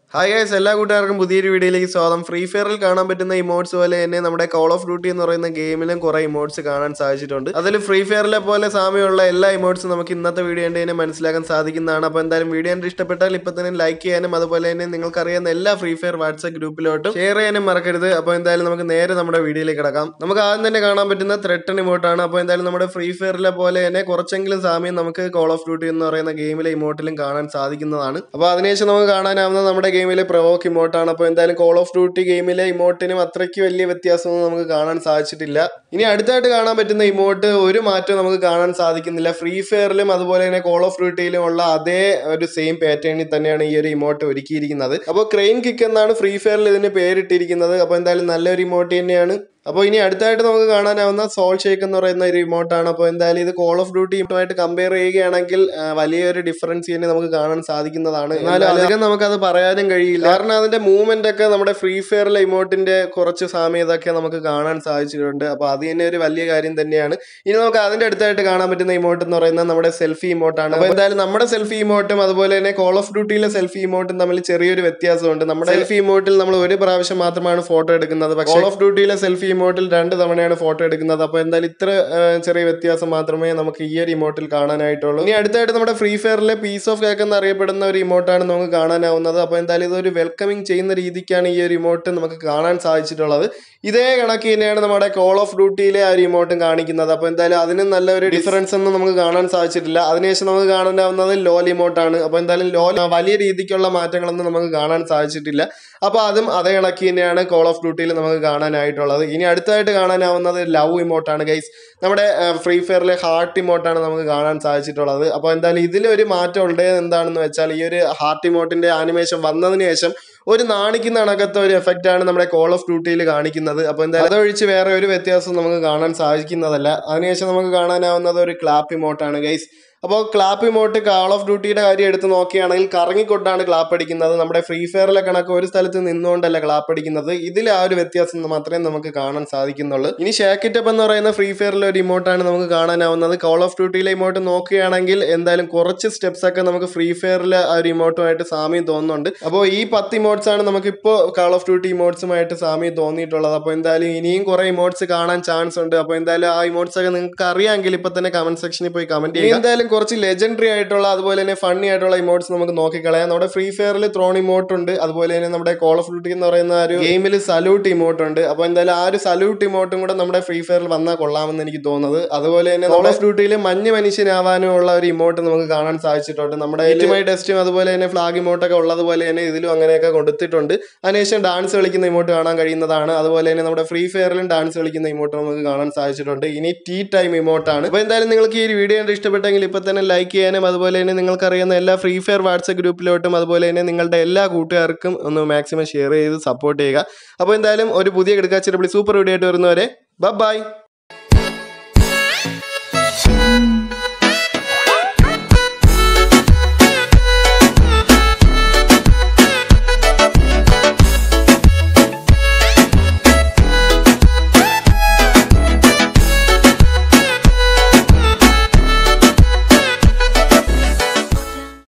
hi guys എല്ലാ കൂട്ടുകാർക്കും പുതിയൊരു വീഡിയോയിലേക്ക് സ്വാഗതം ഫ്രീ ഫയറിൽ കാണാൻ പറ്റുന്ന ഇമോട്ട്സ് പോലെ തന്നെ നമ്മുടെ കോൾ ഓഫ് ഡ്യൂട്ടി എന്ന് പറയുന്ന ഗെയിമിലും കുറെ ഇമോട്ട്സ് കാണാൻ സാധിച്ചിട്ടുണ്ട് അതിൽ ഫ്രീ ഫയറിലെ പോലെ സാമ്യമുള്ള എല്ലാ ഇമോട്ട്സും നമുക്ക് ഇന്നത്തെ വീഡിയോ കണ്ട് തന്നെ മനസ്സിലാക്കാൻ സാധിക്കുന്നതാണ് അപ്പോൾ എന്തായാലും വീഡിയോ കണ്ട് ഇഷ്ടപ്പെട്ടാൽ ഇപ്പൊ തന്നെ ലൈക്ക് ചെയ്യാനും അതുപോലെ തന്നെ നിങ്ങൾക്ക് അറിയാവുന്ന എല്ലാ ഫ്രീ ഫയർ വാട്സ്ആപ്പ് ഗ്രൂപ്പിലോട്ടും ഷെയർ ചെയ്യാനും മറക്കരുത് അപ്പോൾ എന്തായാലും നമുക്ക് നേരെ നമ്മുടെ വീഡിയോയിലേക്ക് കിടക്കാം നമുക്ക് ആദ്യം തന്നെ കാണാൻ പറ്റുന്ന ത്രെട്ടൺ ഇമോട്ടാണ് അപ്പോൾ എന്തായാലും നമ്മുടെ ഫ്രീ ഫയറിലെ പോലെ തന്നെ കുറച്ചെങ്കിലും സാമ്യം നമുക്ക് കോൾ ഓഫ് ഡ്യൂട്ടി എന്ന് പറയുന്ന ഗെയിമിലെ ഇമോട്ടിലും കാണാൻ സാധിക്കുന്നതാണ് അപ്പോൾ അതിനുശേഷം നമുക്ക് കാണാനാവുന്ന നമ്മുടെ ഗെയിമിലെ പ്രവോക്ക് ഇമോട്ടാണ് അപ്പോൾ എന്തായാലും കോൾ ഓഫ് ഡ്യൂട്ടി ഗെയിമിലെ ഇമോട്ടിനും അത്രയ്ക്ക് വലിയ വ്യത്യാസമൊന്നും നമുക്ക് കാണാൻ സാധിച്ചിട്ടില്ല ഇനി അടുത്തായിട്ട് കാണാൻ പറ്റുന്ന ഇമോട്ട് ഒരു മാറ്റവും നമുക്ക് കാണാൻ സാധിക്കുന്നില്ല ഫ്രീ ഫയറിലും അതുപോലെ തന്നെ കോൾ ഓഫ് ഡ്യൂട്ടിയിലും ഉള്ള അതേ ഒരു സെയിം പാറ്റേണിൽ തന്നെയാണ് ഈ ഒരു ഇമോട്ട് ഒരുക്കിയിരിക്കുന്നത് അപ്പോൾ ക്രെയിൻ കിക്ക് എന്നാണ് ഫ്രീ ഫയറിൽ ഇതിന് പേരിട്ടിരിക്കുന്നത് അപ്പോൾ എന്തായാലും നല്ലൊരു ഇമോട്ട് തന്നെയാണ് അപ്പോൾ ഇനി അടുത്തായിട്ട് നമുക്ക് കാണാനാവുന്ന സോൾ ഷേക്ക് എന്ന് പറയുന്ന ഒരു ഇമോട്ടാണ് അപ്പോൾ എന്തായാലും ഇത് കോൾ ഓഫ് ഡ്യൂട്ടിയുമായിട്ട് കമ്പയർ ചെയ്യുകയാണെങ്കിൽ ആ, വലിയൊരു ഡിഫറൻസ് തന്നെ നമുക്ക് കാണാൻ സാധിക്കുന്നതാണ് എന്നാലും അധികം നമുക്കത് പറയാനും കഴിയില്ല കാരണം അതിന്റെ മൂവ്മെന്റ് ഒക്കെ നമ്മുടെ ഫ്രീ ഫയറിലെ ഇമോട്ടിന്റെ കുറച്ച് സാമ്യതൊക്കെ നമുക്ക് കാണാൻ സാധിച്ചിട്ടുണ്ട് അപ്പോൾ അത് തന്നെ ഒരു വലിയ കാര്യം തന്നെയാണ് ഇനി നമുക്ക് അതിന്റെ അടുത്തായിട്ട് കാണാൻ പറ്റുന്ന ഇമോട്ട് എന്ന് പറയുന്നത് നമ്മുടെ സെൽഫി ഇമോട്ടാണ് അപ്പോൾ എന്തായാലും നമ്മുടെ സെൽഫി ഇമോട്ടും അതുപോലെ തന്നെ കോൾ ഓഫ് ഡ്യൂട്ടിയിലെ സെൽഫി ഇമോട്ടും തമ്മിൽ ചെറിയൊരു വ്യത്യാസമുണ്ട് നമ്മുടെ സെൽഫി ഇമോട്ടിൽ നമ്മൾ ഒരു പ്രാവശ്യം മാത്രമാണ് ഫോട്ടോ എടുക്കുന്നത് പക്ഷേ കോൾ ഓഫ് ഡ്യൂട്ടിയിലെ സെൽഫി ഇമോട്ടിൽ രണ്ട് തവണയാണ് ഫോട്ടോ എടുക്കുന്നത് അപ്പോൾ എന്തായാലും ഇത്ര ആ, ചെറിയ വ്യത്യാസം മാത്രമേ നമുക്ക് ഈ ഒരു ഇമോട്ടിൽ കാണാനായിട്ടുള്ളൂ ഇനി അടുത്തായിട്ട് നമ്മുടെ ഫ്രീ ഫയറിലെ പീസ് ഓഫ് കേക്ക് എന്നറിയപ്പെടുന്ന ഒരു ഇമോട്ടാണ് നമുക്ക് കാണാനാവുന്നത് അപ്പോൾ എന്തായാലും ഇതൊരു വെൽക്കമിങ് ചെയ്യുന്ന രീതിക്കാണ് ഈ ഒരു ഇമോട്ട് നമുക്ക് കാണാൻ സാധിച്ചിട്ടുള്ളത് ഇതേ കണക്ക് തന്നെയാണ് നമ്മുടെ കോൾ ഓഫ് ഡ്യൂട്ടിയിലെ ആ ഒരു ഇമോട്ടും കാണിക്കുന്നത് അപ്പോൾ എന്തായാലും അതിനും നല്ലൊരു ഡിഫറൻസ് ഒന്നും നമുക്ക് കാണാൻ സാധിച്ചിട്ടില്ല അതിനുശേഷം നമുക്ക് കാണാനാവുന്നത് ലോൽ ഇമോട്ടാണ് അപ്പോൾ എന്തായാലും ലോൽ വലിയ രീതിക്കുള്ള മാറ്റങ്ങളൊന്നും നമുക്ക് കാണാൻ സാധിച്ചിട്ടില്ല അപ്പോൾ അതും അതേ കണക്ക് തന്നെയാണ് കോൾ ഓഫ് ഡ്യൂട്ടിയിൽ നമുക്ക് കാണാനായിട്ടുള്ളത് ഇനി അടുത്തായിട്ട് കാണാനാവുന്നത് ലവ് ഇമോട്ടാണ് ഗൈസ് നമ്മുടെ ഫ്രീ ഫയറിലെ ഹാർട്ട് ഇമോട്ടാണ് നമുക്ക് കാണാൻ സാധിച്ചിട്ടുള്ളത് അപ്പോൾ എന്തായാലും ഇതിലൊരു മാറ്റം ഉണ്ട് എന്താണെന്ന് വെച്ചാൽ ഈ ഒരു ഹാർട്ട് ഇമോട്ടിന്റെ ആനിമേഷൻ വന്നതിന് ശേഷം ഒരു നാണിക്കുന്ന കണക്കത്തെ ഒരു എഫക്റ്റ് ആണ് നമ്മുടെ കോൾ ഓഫ് ഡ്യൂട്ടിയിൽ കാണിക്കുന്നത് അപ്പോൾ എന്തായാലും അതൊഴിച്ച് വേറെ ഒരു വ്യത്യാസം നമുക്ക് കാണാൻ സാധിക്കുന്നതല്ല അതിനുശേഷം നമുക്ക് കാണാനാവുന്നത് ഒരു ക്ലാപ്പ് ഇമോട്ടാണ് ഗൈസ് അപ്പോൾ ക്ലാപ്പ് ഇമോട്ട് കാൾ ഓഫ് ഡ്യൂട്ടിയുടെ കാര്യം എടുത്ത് നോക്കുകയാണെങ്കിൽ കറങ്ങിക്കൊണ്ടാണ് ക്ലാപ്പ് അടിക്കുന്നത് നമ്മുടെ ഫ്രീ ഫയറിലെ കണക്ക് ഒരു സ്ഥലത്ത് നിന്നുകൊണ്ടല്ല ക്ലാപ്പ് അടിക്കുന്നത് ഇതിൽ ആ ഒരു വ്യത്യാസം മാത്രമേ നമുക്ക് കാണാൻ സാധിക്കുന്നുള്ളൂ ഇനി ഷാക്കിറ്റപ്പ് എന്ന് പറയുന്ന ഫ്രീ ഫയറിലെ ഒരു ഇമോട്ടാണ് നമുക്ക് കാണാനാവുന്നത് കോൾ ഓഫ് ഡ്യൂട്ടിയിലെ ഇമോട്ട് നോക്കുകയാണെങ്കിൽ എന്തായാലും കുറച്ച് സ്റ്റെപ്സ് ഒക്കെ നമുക്ക് ഫ്രീ ഫയറിലെ ആ ഒരു ഇമോട്ടുമായിട്ട് സാമ്യം തോന്നുന്നുണ്ട് അപ്പോൾ ഈ പത്ത് ഇമോട്ട്സ് ആണ് നമുക്കിപ്പോൾ കാൾ ഓഫ് ഡ്യൂട്ടി ഇമോട്ട്സുമായിട്ട് സാമ്യം തോന്നിയിട്ടുള്ളത് അപ്പോൾ എന്തായാലും ഇനിയും കുറേ ഇമോട്ട്സ് കാണാൻ ചാൻസ് ഉണ്ട് അപ്പോൾ എന്തായാലും ആ ഇമോട്ട്സ് ഒക്കെ നിങ്ങൾക്ക് അറിയാമെങ്കിൽ ഇപ്പൊ തന്നെ കമന്റ് സെക്ഷനിൽ പോയി കമന്റ് ചെയ്യുക എന്തായാലും കുറച്ച് ലെജൻഡറി ആയിട്ടുള്ള അതുപോലെ തന്നെ ഫണ്ണി ആയിട്ടുള്ള ഇമോട്ട്സ് നമുക്ക് നോക്കിക്കളയാം നമ്മുടെ ഫ്രീ ഫയറിൽ ത്രോൺ ഇമോട്ട് ഉണ്ട് അതുപോലെ തന്നെ നമ്മുടെ കോൾ ഓഫ് ഡ്യൂട്ടി എന്ന് പറയുന്ന ആ ഒരു ഗെയിമിൽ സല്യൂട്ട് ഇമോട്ട് ഉണ്ട് അപ്പോൾ എന്തായാലും ആ ഒരു സല്യൂട്ട് ഇമോട്ടും കൂടെ നമ്മുടെ ഫ്രീ ഫയറിൽ വന്നാൽ കൊള്ളാമെന്ന് എനിക്ക് തോന്നുന്നത് അതുപോലെ തന്നെ കോൾ ഓഫ് ഡ്യൂട്ടിയിൽ മഞ്ഞ് മനുഷ്യനാവാനും ഉള്ള ഒരു ഇമോട്ട് നമുക്ക് കാണാൻ സാധിച്ചിട്ടുണ്ട് നമ്മുടെ ഏറ്റുമായി ടെസ്റ്റും അതുപോലെ തന്നെ ഫ്ലാഗ് ഇമോട്ടൊക്കെ ഉള്ളതുപോലെ തന്നെ ഇതിലും അങ്ങനെയൊക്കെ കൊടുത്തിട്ടുണ്ട് അതിനുശേഷം ഡാൻസ് കളിക്കുന്ന ഇമോട്ട് കാണാൻ കഴിയുന്നതാണ് അതുപോലെ തന്നെ നമ്മുടെ ഫ്രീ ഫയറിലും ഡാൻസ് കളിക്കുന്ന ഇമോട്ട് നമുക്ക് കാണാൻ സാധിച്ചിട്ടുണ്ട് ഇനി ടീ ടൈം ഇമോട്ടാണ് അപ്പോൾ എന്തായാലും നിങ്ങൾക്ക് ഈ ഒരു വീഡിയോ കണ്ട് ഇഷ്ടപ്പെട്ടെങ്കിൽ ഇപ്പൊ തന്നെ ലൈക്ക് ചെയ്യാനും അതുപോലെ തന്നെ നിങ്ങൾക്ക് അറിയുന്ന എല്ലാ ഫ്രീ ഫയർ വാട്സപ്പ് ഗ്രൂപ്പിലോട്ടും അതുപോലെ തന്നെ നിങ്ങളുടെ എല്ലാ കൂട്ടുകാർക്കും ഒന്ന് മാക്സിമം ഷെയർ ചെയ്ത് സപ്പോർട്ട് ചെയ്യുക അപ്പോൾ എന്തായാലും ഒരു പുതിയ കിടക്കാച്ചിരപ്പള്ളി സൂപ്പർ വീഡിയോ ആയിട്ട് വരുന്നവരെ ബൈ